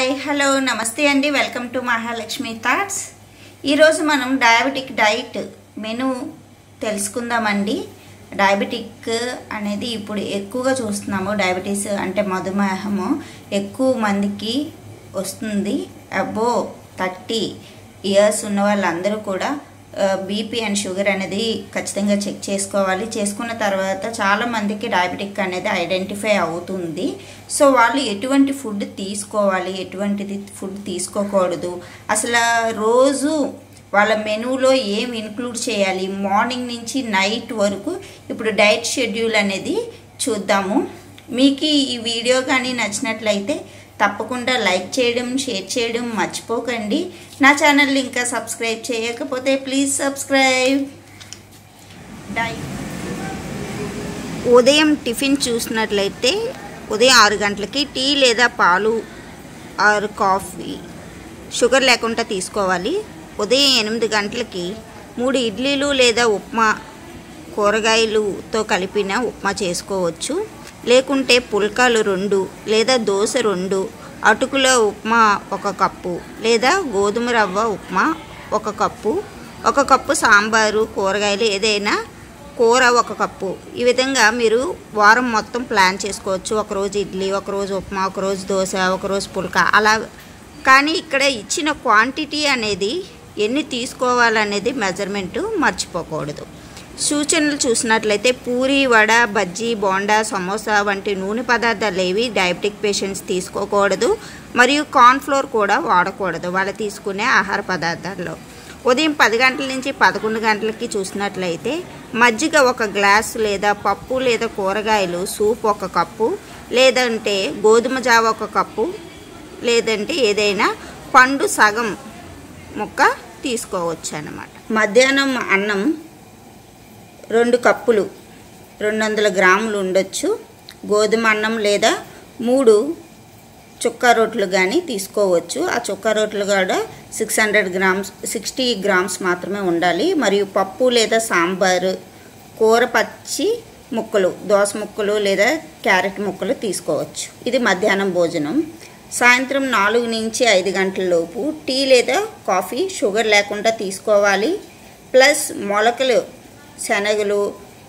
hi hello నమస్తే అండి welcome to Mahalakshmi thoughts ఈరోజు మనం డయాబెటిక్ డైట్ మెను తెలుసుకుందామండి డయాబెటిక్ అనేది ఇప్పుడు ఎక్కువగా చూస్తున్నాము డయాబెటీస్ అంటే మధుమేహము ఎక్కువ మందికి వస్తుంది అబ్బో థర్టీ ఇయర్స్ ఉన్న వాళ్ళందరూ కూడా బీపీ అండ్ షుగర్ అనేది ఖచ్చితంగా చెక్ చేసుకోవాలి చేసుకున్న తర్వాత చాలా మందికి డయాబెటిక్ అనేది ఐడెంటిఫై అవుతుంది సో వాళ్ళు ఎటువంటి ఫుడ్ తీసుకోవాలి ఎటువంటిది ఫుడ్ తీసుకోకూడదు అసలు రోజు వాళ్ళ మెనూలో ఏం ఇన్క్లూడ్ చేయాలి మార్నింగ్ నుంచి నైట్ వరకు ఇప్పుడు డైట్ షెడ్యూల్ అనేది చూద్దాము మీకు ఈ వీడియో కానీ నచ్చినట్లయితే తప్పకుండా లైక్ చేయడం షేర్ చేయడం మర్చిపోకండి నా ఛానల్ ఇంకా సబ్స్క్రైబ్ చేయకపోతే ప్లీజ్ సబ్స్క్రైబ్ డై ఉదయం టిఫిన్ చూసినట్లయితే ఉదయం ఆరు గంటలకి టీ లేదా పాలు ఆరు కాఫీ షుగర్ లేకుండా తీసుకోవాలి ఉదయం ఎనిమిది గంటలకి మూడు ఇడ్లీలు లేదా ఉప్మా కూరగాయలుతో కలిపిన ఉప్మా చేసుకోవచ్చు లేకుంటే పుల్కాలు రెండు లేదా దోశ రెండు అటుకుల ఉప్మా ఒక కప్పు లేదా గోధుమ రవ్వ ఉప్మా ఒక కప్పు ఒక కప్పు సాంబారు కూరగాయలు ఏదైనా కూర ఒక కప్పు ఈ విధంగా మీరు వారం మొత్తం ప్లాన్ చేసుకోవచ్చు ఒకరోజు ఇడ్లీ ఒకరోజు ఉప్మా ఒకరోజు దోశ ఒకరోజు పుల్కా అలా కానీ ఇక్కడ ఇచ్చిన క్వాంటిటీ అనేది ఎన్ని తీసుకోవాలనేది మెజర్మెంట్ మర్చిపోకూడదు సూచనలు చూసినట్లయితే పూరి వడ బజ్జీ బోండా సమోసా వంటి నూనె పదార్థాలు ఏవి డయాబెటిక్ పేషెంట్స్ తీసుకోకూడదు మరియు కార్న్ఫ్లోర్ కూడా వాడకూడదు వాళ్ళు తీసుకునే ఆహార పదార్థాల్లో ఉదయం పది గంటల నుంచి పదకొండు గంటలకి చూసినట్లయితే మజ్జిగ ఒక గ్లాస్ లేదా పప్పు లేదా కూరగాయలు సూప్ ఒక కప్పు లేదంటే గోధుమ జావ ఒక కప్పు లేదంటే ఏదైనా పండు సగం ముక్క తీసుకోవచ్చు అన్నమాట మధ్యాహ్నం అన్నం రెండు కప్పులు రెండు వందల గ్రాములు ఉండొచ్చు గోధుమ అన్నం లేదా మూడు చుక్క రొట్లు కానీ తీసుకోవచ్చు ఆ చుక్క రొట్లు కూడా six hundred grams sixty grams మాత్రమే ఉండాలి మరియు పప్పు లేదా సాంబారు కూర పచ్చి ముక్కలు దోస ముక్కలు లేదా క్యారెట్ ముక్కలు తీసుకోవచ్చు ఇది మధ్యాహ్నం భోజనం సాయంత్రం నాలుగు నుంచి ఐదు గంటల లోపు టీ లేదా కాఫీ షుగర్ లేకుండా తీసుకోవాలి ప్లస్ మొలకలు శనగలు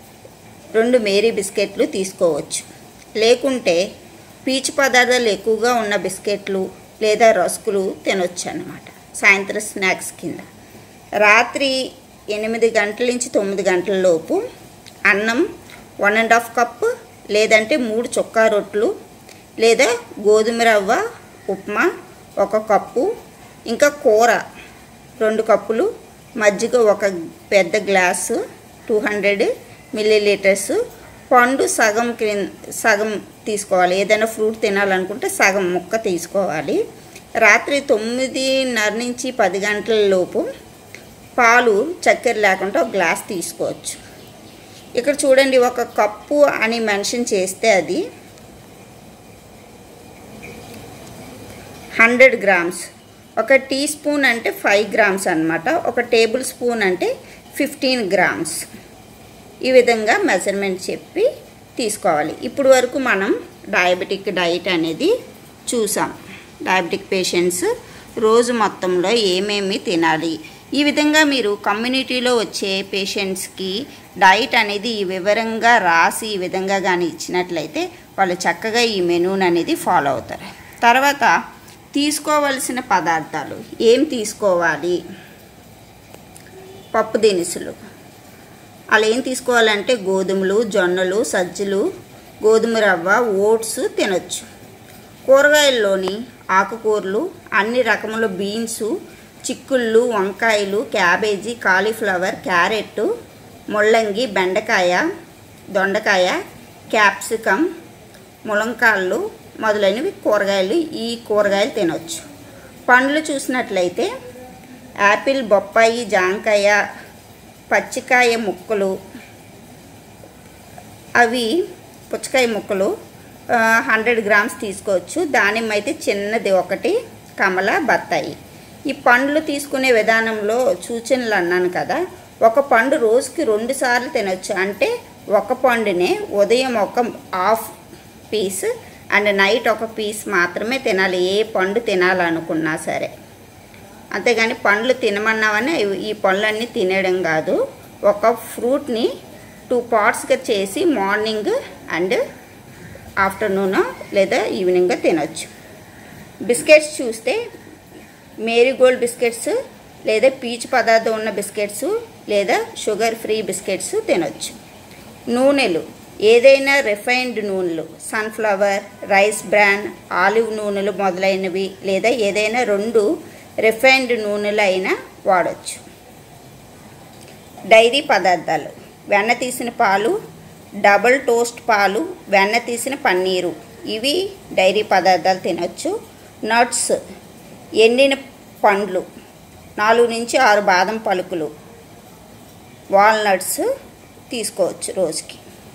రెండు మేరీ బిస్కెట్లు తీసుకోవచ్చు లేకుంటే పీచు పదార్థాలు ఎక్కువగా ఉన్న బిస్కెట్లు లేదా రస్కులు తినొచ్చు అన్నమాట సాయంత్రం స్నాక్స్ కింద రాత్రి ఎనిమిది గంటల నుంచి తొమ్మిది గంటల లోపు అన్నం వన్ అండ్ హాఫ్ కప్ లేదంటే మూడు చొక్కా రొట్లు లేదా గోధుమ రవ్వ ఉప్మా ఒక కప్పు ఇంకా కూర రెండు కప్పులు మజ్జిగ ఒక పెద్ద గ్లాసు టూ హండ్రెడ్ మిల్లీలీటర్స్ పండు సగం క్రింద సగం తీసుకోవాలి ఏదైనా ఫ్రూట్ తినాలనుకుంటే సగం ముక్క తీసుకోవాలి రాత్రి తొమ్మిదిన్నర నుంచి పది గంటల లోపు పాలు చక్కెర లేకుండా ఒక గ్లాస్ తీసుకోవచ్చు ఇక్కడ చూడండి ఒక కప్పు అని మెన్షన్ చేస్తే అది హండ్రెడ్ గ్రామ్స్ ఒక టీ స్పూన్ అంటే ఫైవ్ గ్రామ్స్ అనమాట ఒక టేబుల్ స్పూన్ అంటే ఫిఫ్టీన్ గ్రామ్స్ ఈ విధంగా మెజర్మెంట్ చెప్పి తీసుకోవాలి ఇప్పుడు వరకు మనం డయాబెటిక్ డైట్ అనేది చూసాం డయాబెటిక్ పేషెంట్స్ రోజు మొత్తంలో ఏమేమి తినాలి ఈ విధంగా మీరు కమ్యూనిటీలో వచ్చే పేషెంట్స్కి డైట్ అనేది ఈ వివరంగా రాసి ఈ విధంగా కానీ ఇచ్చినట్లయితే వాళ్ళు చక్కగా ఈ మెనూని అనేది ఫాలో అవుతారు తర్వాత తీసుకోవలసిన పదార్థాలు ఏం తీసుకోవాలి పప్పు దినుసులు అలా ఏం తీసుకోవాలంటే గోధుమలు జొన్నలు సజ్జలు గోధుమ రవ్వ ఓట్స్ తినొచ్చు కూరగాయల్లోని ఆకుకూరలు అన్ని రకముల బీన్స్ చిక్కుళ్ళు వంకాయలు క్యాబేజీ కాలీఫ్లవర్ క్యారెట్ ముల్లంగి బెండకాయ దొండకాయ క్యాప్సికమ్ ములంకాళ్ళు మొదలైనవి కూరగాయలు ఈ కూరగాయలు తినొచ్చు పండ్లు చూసినట్లయితే యాపిల్ బొప్పాయి జాంకాయ పచ్చికాయ ముక్కలు అవి పుచ్చకాయ ముక్కలు హండ్రెడ్ గ్రామ్స్ తీసుకోవచ్చు దానిమ్మ అయితే చిన్నది ఒకటి కమల బత్తాయి ఈ పండ్లు తీసుకునే విధానంలో సూచనలు అన్నాను కదా ఒక పండు రోజుకి రెండు సార్లు తినొచ్చు అంటే ఒక పండునే ఉదయం ఒక హాఫ్ పీస్ అండ్ నైట్ ఒక పీస్ మాత్రమే తినాలి ఏ పండు తినాలనుకున్నా సరే అంతేగాని పండ్లు తినమన్నామని ఈ పళ్ళన్నీ తినేయడం కాదు ఒక ఫ్రూట్ని టూ పార్ట్స్గా చేసి మార్నింగ్ అండ్ ఆఫ్టర్నూన్ లేదా ఈవినింగ్ తినొచ్చు బిస్కెట్స్ చూస్తే మేరీగోల్డ్ బిస్కెట్స్ లేదా పీచు పదార్థం ఉన్న బిస్కెట్స్ లేదా షుగర్ ఫ్రీ బిస్కెట్స్ తినొచ్చు నూనెలు ఏదైనా రిఫైన్డ్ నూనెలు సన్ఫ్లవర్ రైస్ బ్రాండ్ ఆలివ్ నూనెలు మొదలైనవి లేదా ఏదైనా రెండు రిఫైన్డ్ నూనెలు అయినా వాడచ్చు డైరీ పదార్థాలు వెన్న తీసిన పాలు డబుల్ టోస్ట్ పాలు వెన్న తీసిన పన్నీరు ఇవి డైరీ పదార్థాలు తినొచ్చు నట్స్ ఎండిన పండ్లు నాలుగు నుంచి ఆరు బాదం పలుకులు వాల్నట్స్ తీసుకోవచ్చు రోజుకి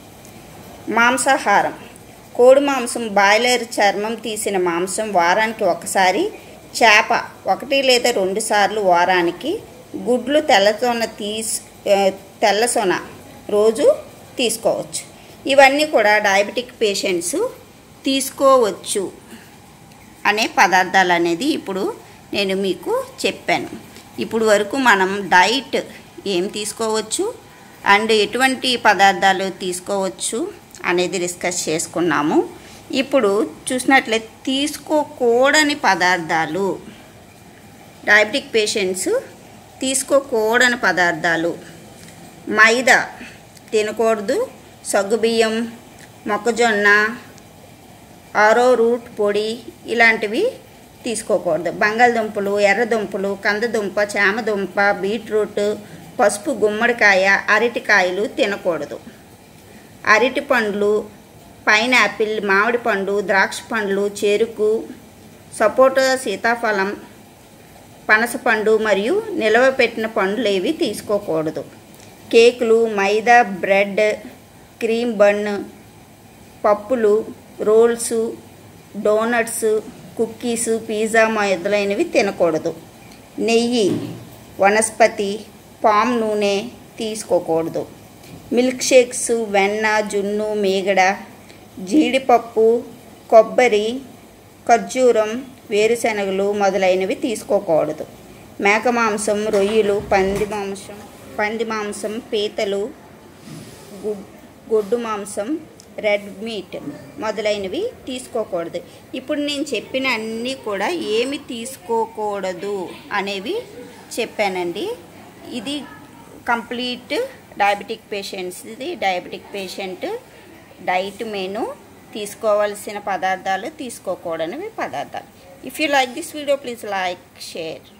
మాంసాహారం కోడి మాంసం బాయిలర్ చర్మం తీసిన మాంసం వారానికి ఒకసారి చేప ఒకటి లేదా రెండు సార్లు వారానికి గుడ్లు తెల్లసొన తీస్ ఆ, తెల్లసొన రోజు తీసుకోవచ్చు ఇవన్నీ కూడా డయాబెటిక్ పేషెంట్స్ తీసుకోవచ్చు అనే పదార్థాలు అనేది ఇప్పుడు నేను మీకు చెప్పాను ఇప్పుడు వరకు మనం డైట్ ఏం తీసుకోవచ్చు అండ్ ఎటువంటి పదార్థాలు తీసుకోవచ్చు అనేది డిస్కస్ చేసుకున్నాము ఇప్పుడు చూసినట్లయితే తీసుకోకూడని పదార్థాలు డయాబెటిక్ పేషెంట్స్ తీసుకోకూడని పదార్థాలు మైదా తినకూడదు సగ్గుబియ్యం మొక్కజొన్న ఆరో రూట్ పొడి ఇలాంటివి తీసుకోకూడదు బంగాళదుంపలు ఎర్రదుంపలు కందదుంప చామదుంప బీట్రూట్ పసుపు గుమ్మడికాయ అరటికాయలు తినకూడదు అరటి పండ్లు పైనాపిల్ మామిడి పండు ద్రాక్ష పండ్లు చెరుకు సపోటా సీతాఫలం పనసపండు మరియు నిలవ పెట్టిన పండ్లు ఏవి తీసుకోకూడదు కేకులు మైదా బ్రెడ్ క్రీమ్ బన్ పప్పులు రోల్స్ డోనట్స్ కుక్కీస్ పిజ్జా మొదలైనవి తినకూడదు నెయ్యి వనస్పతి పామ్ నూనె తీసుకోకూడదు మిల్క్ షేక్స్ వెన్న జున్ను మీగడ జీడిపప్పు కొబ్బరి ఖర్జూరం వేరుశనగలు మొదలైనవి తీసుకోకూడదు మేక మాంసం రొయ్యలు పంది మాంసం పంది మాంసం పీతలు గుడ్ గొడ్డు మాంసం రెడ్ మీట్ మొదలైనవి తీసుకోకూడదు ఇప్పుడు నేను చెప్పిన అన్నీ కూడా ఏమి తీసుకోకూడదు అనేవి చెప్పానండి ఇది కంప్లీట్ డయాబెటిక్ పేషెంట్స్ ఇది డయాబెటిక్ పేషెంట్ డైట్ మెను తీసుకోవాల్సిన పదార్థాలు తీసుకోకూడనివి పదార్థాలు if you like this video please like share